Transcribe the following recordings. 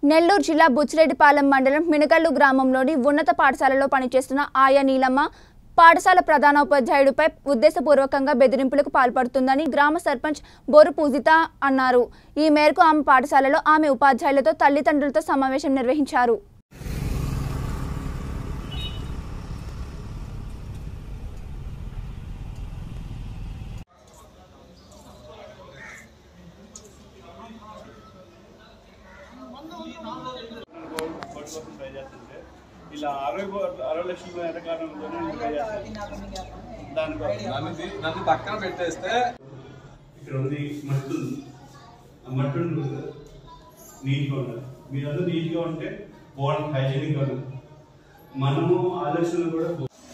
నెల్లూరు జిల్లా బుచ్చిరెడ్డిపాలెం మండలం మినగల్లు గ్రామంలోని ఉన్నత పాఠశాలలో పనిచేస్తున్న ఆయా నీలమ్మ పాఠశాల ప్రధానోపాధ్యాయుడిపై ఉద్దేశపూర్వకంగా బెదిరింపులకు పాల్పడుతుందని గ్రామ సర్పంచ్ బోరు పూజిత అన్నారు ఈ మేరకు ఆమె పాఠశాలలో ఆమె ఉపాధ్యాయులతో తల్లిదండ్రులతో సమావేశం నిర్వహించారు కోటి కోసం ట్రై చేస్తుంటే ఇలా అరవై కో- అరవై లక్షల ఎదకాలంలోనే ట్రై చేస్తాను దానికోసం నన్ను నన్ను పక్కన పెట్టేస్తే ఇక్కడ ఉంది మట్టి ఉంది ఆ మట్టి ఉంది నీట్గా ఉండాలి మీరందరూ నీట్గా ఉంటే బాగుంటుంది హైజీనిక్గా ఉంటుంది మనము ఆలోచనలు కూడా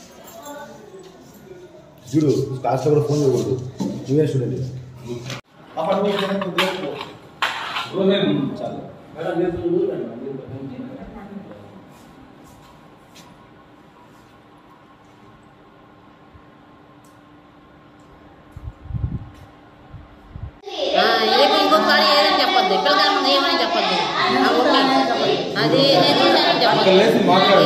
చూడు క్లాస్లో కూడా ఫోన్ చేయకూడదు నువ్వే చూడండి ఆ, ఏమి ఇంకొకసారి ఏదని చెప్పొద్దు పిల్లకాయ ముందు ఏమని చెప్పొద్దు ఆ, ఓకే అది నేను చూసానని చెప్పొద్దు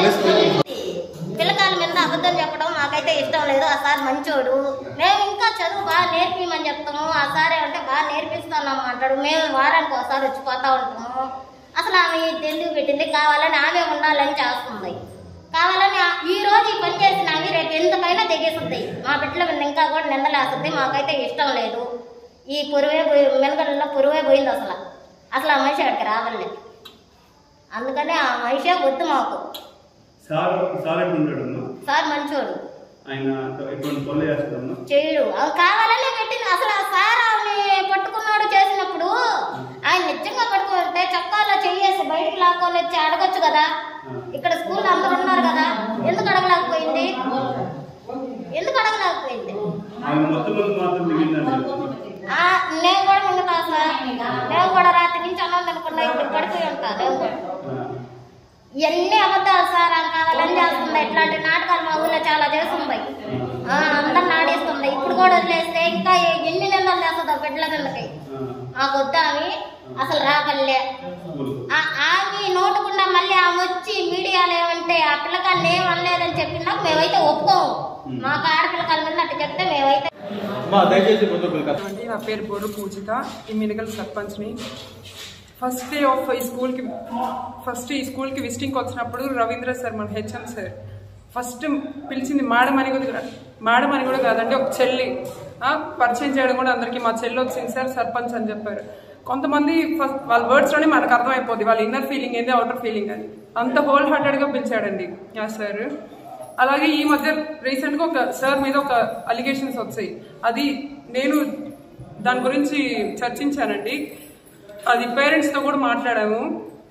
పిల్లకాయల మీద అబద్ధం చెప్పడం మాకైతే ఇష్టం లేదు ఆ సార్ మంచోడు మేము ఇంకా చదువు బాగా నేర్పిమని చెప్తాము ఆ సార్ ఏమంటే బాగా నేర్పిస్తున్నాము అంటాడు మేము వారానికి ఒకసారి వచ్చి పోతా ఉంటాము అసలు ఆమె ఎందుకు పెట్టింది కావాలని ఆమె ఉండాలని చేస్తుంది కావాలని ఆ- ఈ రోజు ఈ పని చేసిన ఆమె రేపు ఎంతకైనా తెగేస్తుంది మా బిడ్డల మీద ఇంకా కూడా నిందలేస్తుంది మాకైతే ఇష్టం లేదు ఈ పురువే పోయి మెనగల్లో పురువే పోయింది అసలు అసలు ఆ మనిషి అక్కడికి రావాలి అందుకని ఆ మనిషే వద్దు మాకు సార్ సార్ ఎక్కడ ఉంటాడు అమ్మా? సార్ మంచోడు ఆయన ఎటువంటి పనులు చేస్తాడమ్మా చేయడు అవి కావాలనే పెట్టింది అసలు ఆ సార్ ఆమె పట్టుకున్నాడు చేసినప్పుడు ఆయన నిజంగా పట్టుకుంటే చక్కాలో చెయ్యేసి బయటికి లాక్కొని వచ్చి అడగొచ్చు కదా ఇక్కడ స్కూల్ అందరు ఉన్నారు కదా ఎందుకు అడగలేకపోయింది ఎందుకు అడగలేకపోయింది ఆయన మొత్తం మంది మాత్రం మిగిలిందండి ఆ, నేను కూడా మిగతా సార్ నేను కూడా రాత్రి నుంచి అన్నం తినకుండా ఇప్పుడు పడిపోయి ఉంటా నేను కూడా ఇవన్నీ అబద్ధాలు సార్ ఆమె కావాలని చేస్తుంది ఇట్లాంటి నాటకాలు మా ఊళ్ళో చాలా చేస్తుంది ఆ, అందరిని ఆడిస్తుంది ఇప్పుడు కూడా వదిలేస్తే ఇంకా ఏ- ఎన్ని నెలలు చేస్తుందో బిడ్డల కిందకి మాకు వద్దామి అసలు రాకల్లే ఆ- ఆమె నోటుకుండా మళ్ళీ ఆమె వచ్చి మీడియాలో ఏమంటే ఆ పిల్లకాయలు ఏం అనలేదని చెప్పినా మేమైతే ఒప్పుకోము మాకు ఆడపిల్లకాయల మీద అట్టు చెప్తే మేమైతే అండి నా పేరు బొర్రు పూజిత ఈ మినగల్ సర్పంచ్ని ఫస్ట్ డే ఆఫ్ ఈ స్కూల్కి ఫస్ట్ ఈ స్కూల్కి విజిటింగ్కి వచ్చినప్పుడు రవీంద్ర సార్ మన హెచ్ఎం సార్ ఫస్ట్ పిలిచింది మేడం అని కూడా మేడం అని కూడా కాదండి ఒక చెల్లి ఆ, పరిచయం చేయడం కూడా అందరికీ మా చెల్లి వచ్చింది సార్ సర్పంచ్ అని చెప్పారు కొంతమంది ఫస్ట్ వాళ్ళ వర్డ్స్లోనే మనకు అర్థమైపోద్ది వాళ్ళ ఇన్నర్ ఫీలింగ్ ఏంది అవుటర్ ఫీలింగ్ అని అంత హోల్ హార్టెడ్గా పిలిచాడండి ఆ సార్ అలాగే ఈ మధ్య రీసెంట్ గా ఒక సార్ మీద ఒక అలిగేషన్స్ వచ్చాయి అది నేను దాని గురించి చర్చించానండి అది పేరెంట్స్ తో కూడా మాట్లాడాము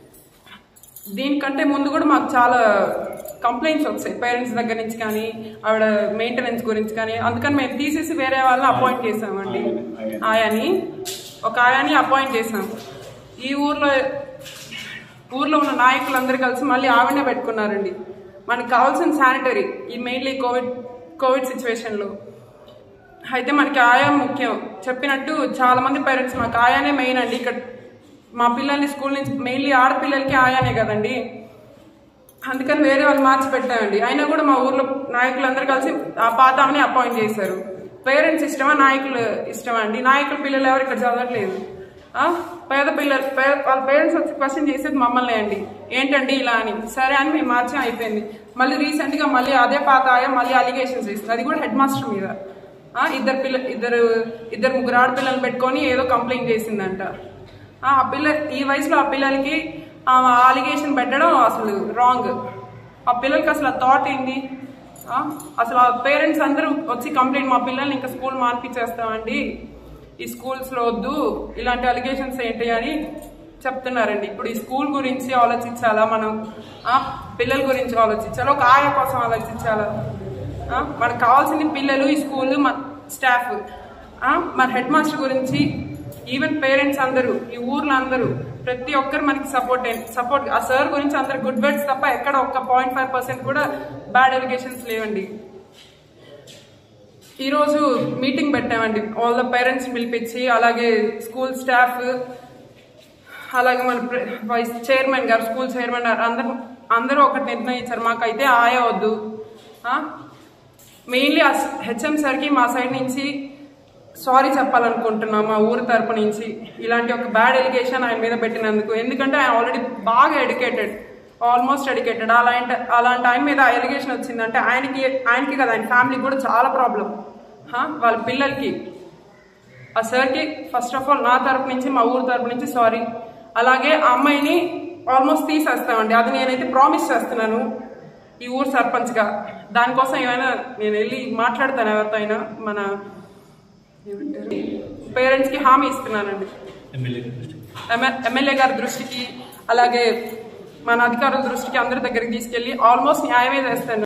దీనికంటే ముందు కూడా మాకు చాలా కంప్లైంట్స్ వచ్చాయి పేరెంట్స్ దగ్గర నుంచి కానీ ఆవిడ మెయింటెనెన్స్ గురించి కానీ అందుకని మేము తీసేసి వేరే వాళ్ళని అపాయింట్ చేసామండి ఆయాని ఒక ఆయాని అపాయింట్ చేసాం ఈ ఊర్లో ఊర్లో ఉన్న నాయకులందరూ కలిసి మళ్ళీ ఆవిడనే పెట్టుకున్నారండి మనకు కావాల్సిన శానిటరీ ఈ మెయిన్లీ కోవిడ్ కోవిడ్ సిచ్యువేషన్లో అయితే మనకి ఆయా ముఖ్యం చెప్పినట్టు చాలా మంది పేరెంట్స్ మాకు ఆయానే మెయిన్ అండి ఇక్కడ మా పిల్లల్ని స్కూల్ నుంచి మెయిన్లీ ఆడపిల్లలకి ఆయానే కదండి అందుకని వేరే వాళ్ళు మార్చి పెట్టామండి అయినా కూడా మా ఊర్లో నాయకులందరూ కలిసి ఆ పాత ఆమెనే అపాయింట్ చేశారు పేరెంట్స్ ఇష్టమా నాయకులు ఇష్టమా అండి నాయకుల పిల్లలు ఎవరు ఇక్కడ చదవట్లేదు ఆ? పేద పిల్లలు పే- వాళ్ళ పేరెంట్స్ వచ్చి క్వశ్చన్ చేసేది మమ్మల్ని అండి ఏంటండి ఇలా అని సరే అని మేము మార్చం అయిపోయింది మళ్ళీ రీసెంట్ గా మళ్ళీ అదే పాత ఆయా మళ్ళీ అలిగేషన్స్ వేసింది అది కూడా హెడ్ మాస్టర్ మీద ఆ, ఇద్దరు పిల్ల ఇద్దరు ఇద్దరు ముగ్గురు ఆడపిల్లలు పెట్టుకొని ఏదో కంప్లైంట్ చేసిందంట ఆ ఆ పిల్ల ఈ వయసులో ఆ పిల్లలకి ఆ అలిగేషన్ పెట్టడం అసలు రాంగ్ ఆ పిల్లలకి అసలు ఆ థాట్ ఏంటి ఆ, అసలు ఆ పేరెంట్స్ అందరూ వచ్చి కంప్లైంట్ మా పిల్లల్ని ఇంకా స్కూల్ మాన్పించేస్తామండి ఈ స్కూల్స్ లో వద్దు ఇలాంటి అలిగేషన్స్ ఏంటి అని చెప్తున్నారండి ఇప్పుడు ఈ స్కూల్ గురించి ఆలోచించాలా మనం ఆ, పిల్లల గురించి ఆలోచించాలా ఒక ఆయా కోసం ఆలోచించాలా ఆ, మనకు కావాల్సింది పిల్లలు ఈ స్కూల్ మన స్టాఫ్ ఆ, మన హెడ్ మాస్టర్ గురించి ఈవెన్ పేరెంట్స్ అందరూ ఈ ఊర్లో అందరూ ప్రతి ఒక్కరు మనకి సపోర్ట్ సపోర్ట్ ఆ సార్ గురించి అందరు గుడ్ వర్డ్స్ తప్ప ఎక్కడ ఒక్క పాయింట్ ఫైవ్ పర్సెంట్ కూడా బ్యాడ్ ఎలిగేషన్స్ లేవండి ఈరోజు మీటింగ్ పెట్టామండి ఆల్ ద పేరెంట్స్ పిలిపించి అలాగే స్కూల్ స్టాఫ్ అలాగే మన ప్రె- వైస్ చైర్మన్ గారు స్కూల్ చైర్మన్ గారు అందరూ అందరూ ఒకటి నిర్ణయించారు మాకైతే ఆయా వద్దు మెయిన్లీ హెచ్ఎం సార్కి మా సైడ్ నుంచి సారీ చెప్పాలనుకుంటున్నాం మా ఊరు తరపు నుంచి ఇలాంటి ఒక బ్యాడ్ ఎలిగేషన్ ఆయన మీద పెట్టినందుకు ఎందుకంటే ఆయన ఆల్రెడీ బాగా ఎడ్యుకేటెడ్ ఆల్మోస్ట్ ఎడ్యుకేటెడ్ అలాంటి అలాంటి ఆయన మీద ఎలిగేషన్ వచ్చిందంటే ఆయనకి ఆయనకి కదా ఆయన ఫ్యామిలీకి కూడా చాలా ప్రాబ్లం వాళ్ళ పిల్లలకి ఆ సార్కి ఫస్ట్ ఆఫ్ ఆల్ నా తరపు నుంచి మా ఊరు తరపు నుంచి సారీ అలాగే ఆ అమ్మాయిని ఆల్మోస్ట్ తీసేస్తామండి అది నేనైతే ప్రామిస్ చేస్తున్నాను ఈ ఊరు సర్పంచ్గా దానికోసం ఏమైనా నేను వెళ్ళి మాట్లాడతాను ఎవరితో అయినా మన పేరెంట్స్కి హామీ ఇస్తున్నానండి ఎమ్మెల్యే ఎమ్మె- ఎమ్మెల్యే గారి దృష్టికి అలాగే మన అధికారుల దృష్టికి అందరి దగ్గరికి తీసుకెళ్ళి ఆల్మోస్ట్ న్యాయమే చేస్తాను